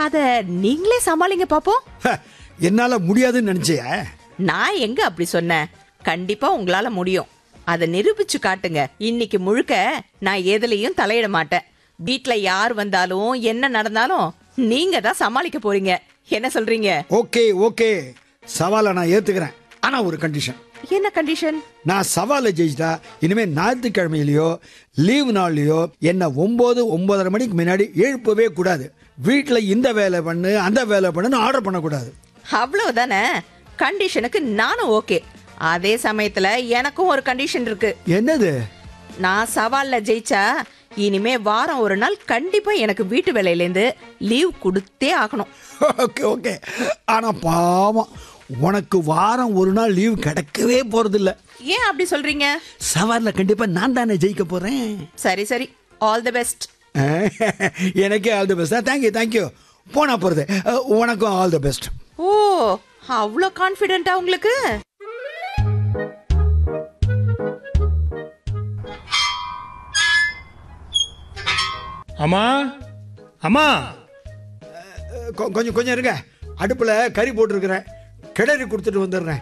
அத நீங்களே சமாளிங்க பாப்போம் ஹ, என்னால முடியாதுன்னு நினைச்சிய நான் எங்க அப்படி சொன்னேன் கண்டிப்பா உங்களால முடியும் அதை நிரூபிச்சு காட்டுங்க இன்னைக்கு முழுக்க நான் எதுலயும் தலையிட மாட்டேன் வீட்ல யார் வந்தாலும் என்ன நடந்தாலும் நீங்க தான் சமாளிக்க போறீங்க என்ன சொல்றீங்க ஓகே ஓகே சவாலை நான் ஏத்துக்கிறேன் ஆனா ஒரு கண்டிஷன் என்ன கண்டிஷன் நான் சவாலை ஜெயிச்சிட்டா இனிமே ஞாயிற்றுக்கிழமையிலயோ லீவு நாள்லயோ என்ன ஒன்பது ஒன்பதரை மணிக்கு முன்னாடி எழுப்பவே கூடாது வீட்டில் இந்த வேலை பண்ணு அந்த வேலை பண்ணுன்னு ஆர்டர் பண்ணக்கூடாது அவ்வளவுதானே கண்டிஷனுக்கு நானும் ஓகே அதே சமயத்துல எனக்கும் ஒரு கண்டிஷன் இருக்கு என்னது நான் சவால்ல ஜெயிச்சா இனிமே வாரம் ஒரு நாள் கண்டிப்பா எனக்கு வீட்டு வேலையிலேருந்து லீவ் கொடுத்தே ஆகணும் ஓகே ஓகே ஆனா பாவம் உனக்கு வாரம் ஒரு நாள் லீவு கிடைக்கவே போறதில்ல ஏன் அப்படி சொல்றீங்க சவால்ல கண்டிப்பா நான் தானே ஜெயிக்க போறேன் சரி சரி ஆல் தி பெஸ்ட் எனக்கே all the best thank you thank you போனா போறது அஹ், உனக்கும் ஆல் தி பெஸ்ட் ஓ அவ்வளோ கான்ஃபிடென்ட்டா உங்களுக்கு அம்மா அம்மா கொஞ்சம் கொஞ்சம் இருங்க அடுப்புல கறி போட்டிருக்கிறேன் கிளறி கொடுத்துட்டு வந்துடுறேன்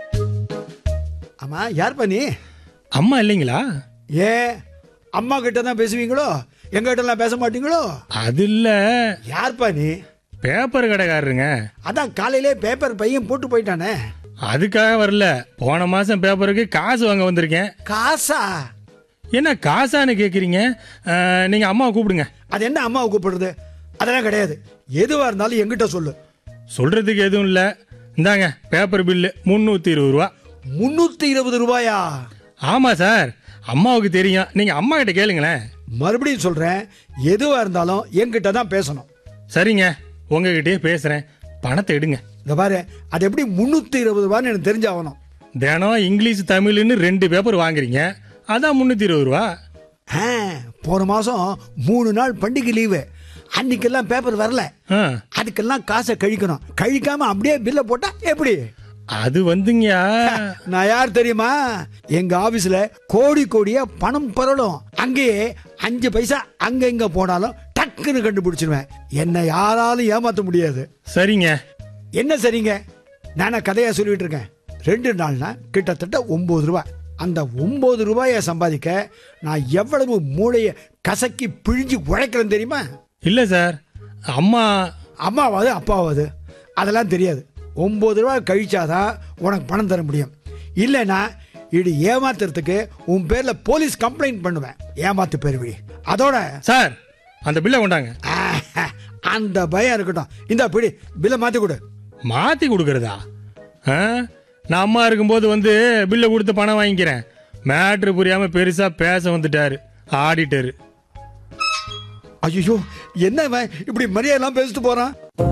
ஆமா யார்ப்பா நீ அம்மா இல்லைங்களா ஏன் அம்மா கிட்ட தான் பேசுவீங்களோ எங்க கிட்ட எல்லாம் பேச மாட்டீங்களோ அது இல்ல யார்ப்பா நீ பேப்பர் கடைக்காரருங்க அதான் காலையிலே பேப்பர் பையன் போட்டு போயிட்டானே அதுக்காக வரல போன மாசம் பேப்பருக்கு காசு வாங்க வந்திருக்கேன் காசா என்ன காசான்னு கேக்குறீங்க அஹ், நீங்க அம்மாவை கூப்பிடுங்க அது என்ன அம்மாவை கூப்பிடுறது அதெல்லாம் கிடையாது எதுவா இருந்தாலும் எங்கிட்ட சொல்லு சொல்றதுக்கு எதுவும் இல்ல இந்தாங்க பேப்பர் பில்லு முந்நூத்தி இருபது ரூபா முன்னூத்தி இருபது ரூபாயா ஆமா சார் அம்மாவுக்கு தெரியும் நீங்க அம்மா கிட்ட கேளுங்களேன் மறுபடியும் சொல்றேன் எதுவா இருந்தாலும் என்கிட்ட தான் பேசணும் சரிங்க உங்ககிட்டயே பேசுறேன் பணத்தை எடுங்க இந்த பாரு அது எப்படி முன்னூத்தி இருபது ரூபான்னு எனக்கு தெரிஞ்சாகணும் தினம் இங்கிலீஷ் தமிழ்னு ரெண்டு பேப்பர் வாங்குறீங்க அதான் முந்நூற்றி இருபது ரூபா ஆ, போன மாசம் மூணு நாள் பண்டிகை லீவு அன்னைக்கெல்லாம் பேப்பர் வரல ஆ அதுக்கெல்லாம் காசை கழிக்கணும் கழிக்காம அப்படியே பில்ல போட்டா எப்படி அது வந்துங்கயா நான் யார் தெரியுமா எங்க ஆபீஸ்ல கோடி கோடியா பணம் பரலும் அங்கேயே அஞ்சு பைசா அங்க இங்க போனாலும் டக்குன்னு கண்டுபிடிச்சிருவேன் என்னை யாராலும் ஏமாத்த முடியாது சரிங்க என்ன சரிங்க நானா கதையா சொல்லிட்டு இருக்கேன் ரெண்டு நாள்னா கிட்டத்தட்ட ஒன்பது ரூபாய் அந்த ஒன்பது ரூபாயை சம்பாதிக்க நான் எவ்வளவு மூளையை கசக்கி பிழிஞ்சு உழைக்கிறேன் தெரியுமா இல்லை சார் அம்மா அம்மாவாது அப்பாவாது அதெல்லாம் தெரியாது ஒன்பது ரூபாய் கழிச்சாதான் உனக்கு பணம் தர முடியும் இல்லைன்னா இது ஏமாத்துறதுக்கு உன் பேர்ல போலீஸ் கம்ப்ளைண்ட் பண்ணுவேன் ஏமாத்து பெருவழி அதோட சார் அந்த பில்லை கொண்டாங்க ஆஹ், அந்த பயம் இருக்கட்டும் இந்த பிடி பில்லை மாத்தி கொடு மாற்றி கொடுக்கறதா ஆ நான் அம்மா இருக்கும்போது வந்து பில்லை கொடுத்து பணம் வாங்கிக்கிறேன் மேட்ரு புரியாமல் பெருசாக பேச வந்துட்டாரு ஆடிட்டரு ஐயோ என்ன இவன் இப்படி மரியாதைலாம் பேசிட்டு போறான்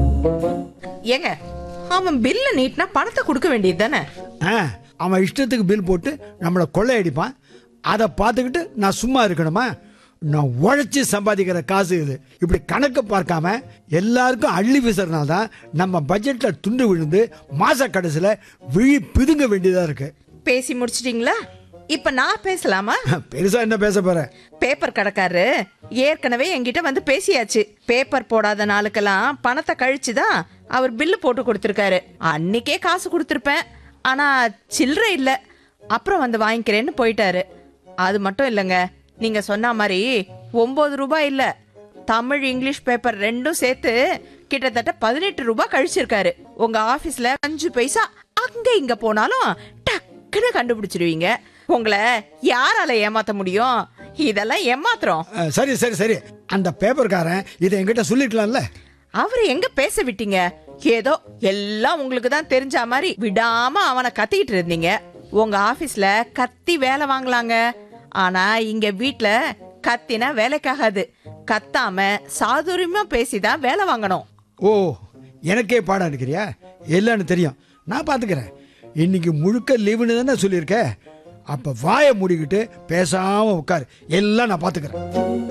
ஏங்க அவன் பில்ல நீட்னா பணத்தை கொடுக்க வேண்டியது தானே ஆ, அவன் இஷ்டத்துக்கு பில் போட்டு நம்மளை கொள்ளையடிப்பான் அதை பார்த்துக்கிட்டு நான் சும்மா இருக்கணுமா நான் உழைச்சி சம்பாதிக்கிற காசு இது இப்படி கணக்கு பார்க்காம எல்லாருக்கும் அள்ளி வீசுறதுனால தான் நம்ம பட்ஜெட்ல துண்டு விழுந்து மாச கடைசியில் விழி பிதுங்க வேண்டியதா இருக்கு பேசி முடிச்சிட்டீங்களா இப்ப நான் பேசலாமா பெருசா என்ன பேச போற பேப்பர் கடைக்காரரு ஏற்கனவே என்கிட்ட வந்து பேசியாச்சு பேப்பர் போடாத நாளுக்கெல்லாம் பணத்தை கழிச்சு தான் அவர் பில்லு போட்டு கொடுத்துருக்காரு அன்னைக்கே காசு கொடுத்துருப்பேன் ஆனா சில்லறை இல்ல அப்புறம் வந்து வாங்கிக்கிறேன்னு போயிட்டாரு அது மட்டும் இல்லைங்க நீங்க சொன்ன மாதிரி ஒன்பது ரூபாய் இல்ல தமிழ் இங்கிலீஷ் பேப்பர் ரெண்டும் சேர்த்து கிட்டத்தட்ட பதினெட்டு ரூபாய் கழிச்சிருக்காரு உங்க ஆபீஸ்ல அஞ்சு பைசா அங்க இங்க போனாலும் டக்குன்னு கண்டுபிடிச்சிருவீங்க உங்களை யாரால ஏமாத்த முடியும் இதெல்லாம் ஏமாத்துறோம் அஹ், சரி சரி சரி அந்த பேப்பர்காரன் இதை என்கிட்ட சொல்லிக்கலாம்ல அவர் எங்க பேச விட்டீங்க ஏதோ எல்லாம் உங்களுக்கு தான் தெரிஞ்ச மாதிரி விடாம அவனை கத்திக்கிட்டு இருந்தீங்க உங்க ஆபீஸ்ல கத்தி வேலை வாங்கலாங்க ஆனா இங்க வீட்ல கத்தினா வேலைக்காகாது கத்தாம சாதுரியமா பேசிதான் வேலை வாங்கணும் ஓ எனக்கே பாடம் எடுக்கிறியா இல்லைன்னு தெரியும் நான் பார்த்துக்கிறேன் இன்னைக்கு முழுக்க லீவுன்னு தானே சொல்லியிருக்க அப்போ வாயை மூடிக்கிட்டு பேசாம உட்காரு எல்லாம் நான் பார்த்துக்கிறேன்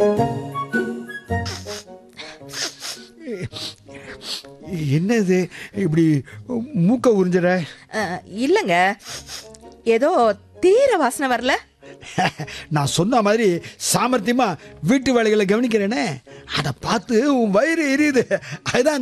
என்ன இது இப்படி மூக்க உறிஞ்சிட அஹ், இல்லங்க ஏதோ தீர வாசனை வரல நான் சொன்ன மாதிரி சாமர்த்தியமா வீட்டு வேலைகளை கவனிக்கிறேனே அதை பார்த்து உன் வயிறு எரியுது அதுதான்